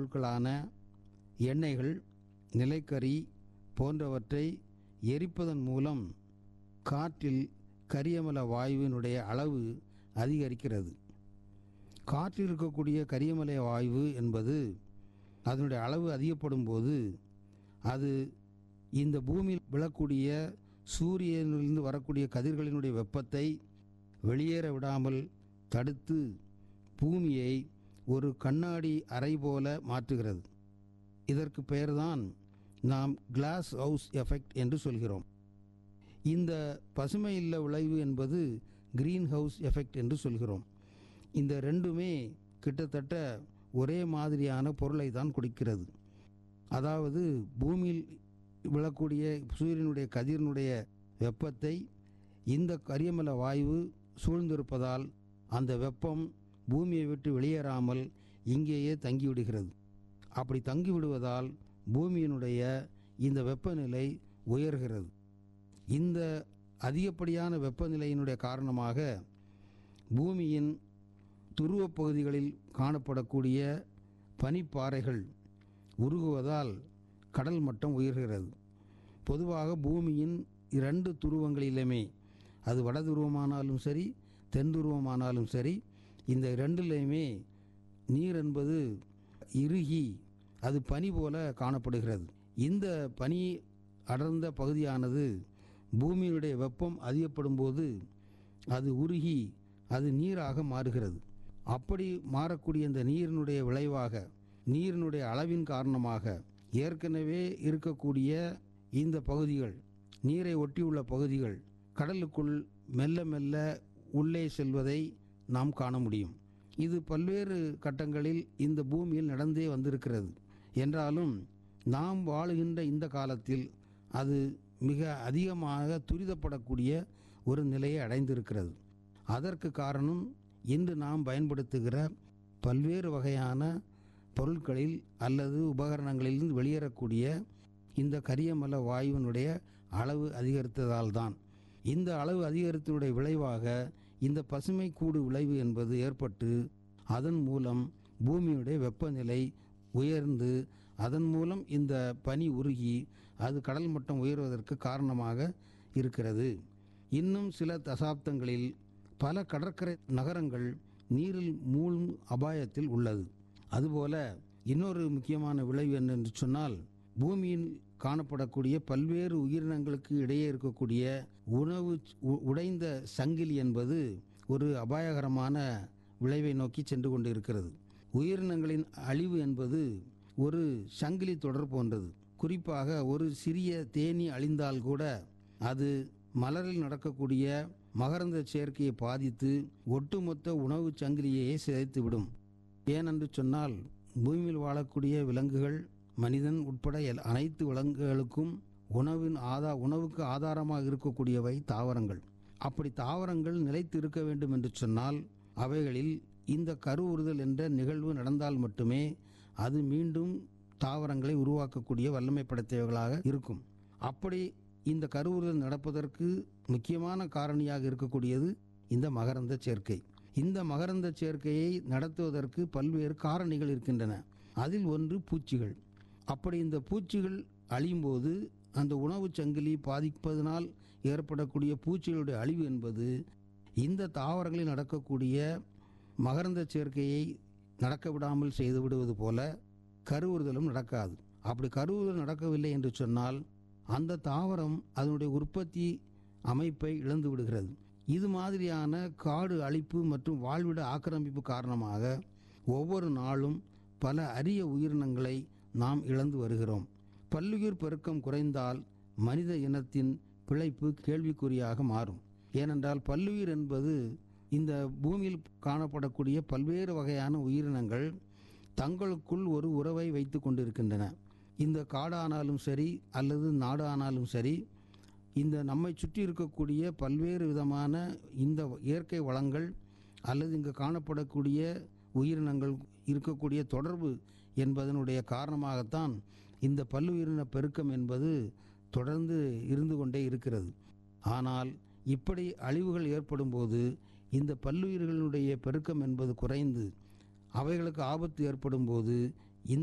பொருட்களான எண்ணெய்கள் நிலைக்கரி போன்றவற்றை எரிப்பதன் மூலம் காற்றில் கரியமல வாயுவினுடைய அளவு அதிகரிக்கிறது காற்றில் இருக்கக்கூடிய கரியமலை வாயு என்பது அதனுடைய அளவு அதிகப்படும் போது அது இந்த பூமியில் விழக்கூடிய சூரியனிலிருந்து வரக்கூடிய கதிர்களினுடைய வெப்பத்தை வெளியேற விடாமல் தடுத்து பூமியை ஒரு கண்ணாடி அறை போல மாற்றுகிறது இதற்கு பெயர்தான் நாம் கிளாஸ் ஹவுஸ் எஃபெக்ட் என்று சொல்கிறோம் இந்த பசுமை இல்ல விளைவு என்பது கிரீன் ஹவுஸ் எஃபெக்ட் என்று சொல்கிறோம் இந்த ரெண்டுமே கிட்டத்தட்ட ஒரே மாதிரியான பொருளை தான் கொடுக்கிறது அதாவது பூமியில் விழக்கூடிய சூரியனுடைய கதிரினுடைய வெப்பத்தை இந்த கரியமல வாயு சூழ்ந்திருப்பதால் அந்த வெப்பம் பூமியை விட்டு வெளியேறாமல் இங்கேயே தங்கிவிடுகிறது அப்படி தங்கிவிடுவதால் பூமியினுடைய இந்த வெப்பநிலை உயர்கிறது இந்த அதிகப்படியான வெப்பநிலையினுடைய காரணமாக பூமியின் துருவப் பகுதிகளில் காணப்படக்கூடிய பனிப்பாறைகள் உருகுவதால் கடல் மட்டம் உயர்கிறது பொதுவாக பூமியின் இரண்டு துருவங்களிலுமே அது வட துருவமானாலும் சரி தென் துருவமானாலும் சரி இந்த இரண்டிலையுமே நீர் என்பது இறுகி அது பனி போல காணப்படுகிறது இந்த பனி அடர்ந்த பகுதியானது பூமியினுடைய வெப்பம் அதிகப்படும் போது அது உருகி அது நீராக மாறுகிறது அப்படி மாறக்கூடிய இந்த நீரினுடைய விளைவாக நீரினுடைய அளவின் காரணமாக ஏற்கனவே இருக்கக்கூடிய இந்த பகுதிகள் நீரை ஒட்டியுள்ள பகுதிகள் கடலுக்குள் மெல்ல மெல்ல உள்ளே செல்வதை நாம் காண முடியும் இது பல்வேறு கட்டங்களில் இந்த பூமியில் நடந்தே வந்திருக்கிறது என்றாலும் நாம் வாழுகின்ற இந்த காலத்தில் அது மிக அதிகமாக துரிதப்படக்கூடிய ஒரு நிலையை அடைந்திருக்கிறது அதற்கு காரணம் இன்று நாம் பயன்படுத்துகிற பல்வேறு வகையான பொருட்களில் அல்லது உபகரணங்களிலிருந்து வெளியேறக்கூடிய இந்த கரியமல வாயுவினுடைய அளவு அதிகரித்ததால் தான் இந்த அளவு அதிகரித்தனுடைய விளைவாக இந்த பசுமை கூடு விளைவு என்பது ஏற்பட்டு அதன் மூலம் பூமியுடைய வெப்பநிலை உயர்ந்து அதன் மூலம் இந்த பனி உருகி அது கடல் மட்டம் உயர்வதற்கு காரணமாக இருக்கிறது இன்னும் சில தசாப்தங்களில் பல கடற்கரை நகரங்கள் நீரில் மூழ்கும் அபாயத்தில் உள்ளது அதுபோல இன்னொரு முக்கியமான விளைவு என்னென்று சொன்னால் பூமியில் காணப்படக்கூடிய பல்வேறு உயிரினங்களுக்கு இடையே இருக்கக்கூடிய உணவு உ- உடைந்த சங்கிலி என்பது ஒரு அபாயகரமான விளைவை நோக்கி சென்று கொண்டு இருக்கிறது உயிரினங்களின் அழிவு என்பது ஒரு சங்கிலி தொடர் போன்றது குறிப்பாக ஒரு சிறிய தேனீ அழிந்தால் கூட அது மலரில் நடக்கக்கூடிய மகரந்த சேர்க்கையை பாதித்து ஒட்டுமொத்த உணவு சங்கிலியையே சிதைத்துவிடும் ஏனென்று சொன்னால் பூமியில் வாழக்கூடிய விலங்குகள் மனிதன் உட்பட எல்- அனைத்து விலங்குகளுக்கும் உணவின் ஆதா உணவுக்கு ஆதாரமாக இருக்கக்கூடியவை தாவரங்கள் அப்படி தாவரங்கள் நிலைத்து இருக்க வேண்டும் என்று சொன்னால் அவைகளில் இந்த கருவுறுதல் என்ற நிகழ்வு நடந்தால் மட்டுமே அது மீண்டும் தாவரங்களை உருவாக்கக்கூடிய வல்லமை படைத்தவைகளாக இருக்கும் அப்படி இந்த கருவுறுதல் நடப்பதற்கு முக்கியமான காரணியாக இருக்கக்கூடியது இந்த மகரந்த சேர்க்கை இந்த மகரந்த சேர்க்கையை நடத்துவதற்கு பல்வேறு காரணிகள் இருக்கின்றன அதில் ஒன்று பூச்சிகள் அப்படி இந்த பூச்சிகள் அழியும் போது அந்த உணவுச் சங்கிலி பாதிப்பதனால் ஏற்படக்கூடிய பூச்சிகளுடைய அழிவு என்பது இந்த தாவரங்களில் நடக்கக்கூடிய மகரந்த சேர்க்கையை நடக்க விடாமல் செய்து விடுவது போல கருவுறுதலும் நடக்காது அப்படி கருவுறுதல் நடக்கவில்லை என்று சொன்னால் அந்த தாவரம் அதனுடைய உற்பத்தி அமைப்பை இழந்து விடுகிறது இது மாதிரியான காடு அழிப்பு மற்றும் வாழ்விட ஆக்கிரமிப்பு காரணமாக ஒவ்வொரு நாளும் பல அரிய உயிரினங்களை நாம் இழந்து வருகிறோம் பல்லுயிர் பெருக்கம் குறைந்தால் மனித இனத்தின் பிழைப்பு கேள்விக்குறியாக மாறும் ஏனென்றால் பல்லுயிர் என்பது இந்த பூமியில் காணப்படக்கூடிய பல்வேறு வகையான உயிரினங்கள் தங்களுக்குள் ஒரு உறவை வைத்து கொண்டிருக்கின்றன இந்த காடானாலும் சரி அல்லது நாடு ஆனாலும் சரி இந்த நம்மை சுற்றி இருக்கக்கூடிய பல்வேறு விதமான இந்த இயற்கை வளங்கள் அல்லது இங்கு காணப்படக்கூடிய உயிரினங்கள் இருக்கக்கூடிய தொடர்பு என்பதனுடைய காரணமாகத்தான் இந்த பல்லுயிரின பெருக்கம் என்பது தொடர்ந்து இருந்து கொண்டே இருக்கிறது ஆனால் இப்படி அழிவுகள் ஏற்படும் போது இந்த பல்லுயிர்களுடைய பெருக்கம் என்பது குறைந்து அவைகளுக்கு ஆபத்து ஏற்படும் போது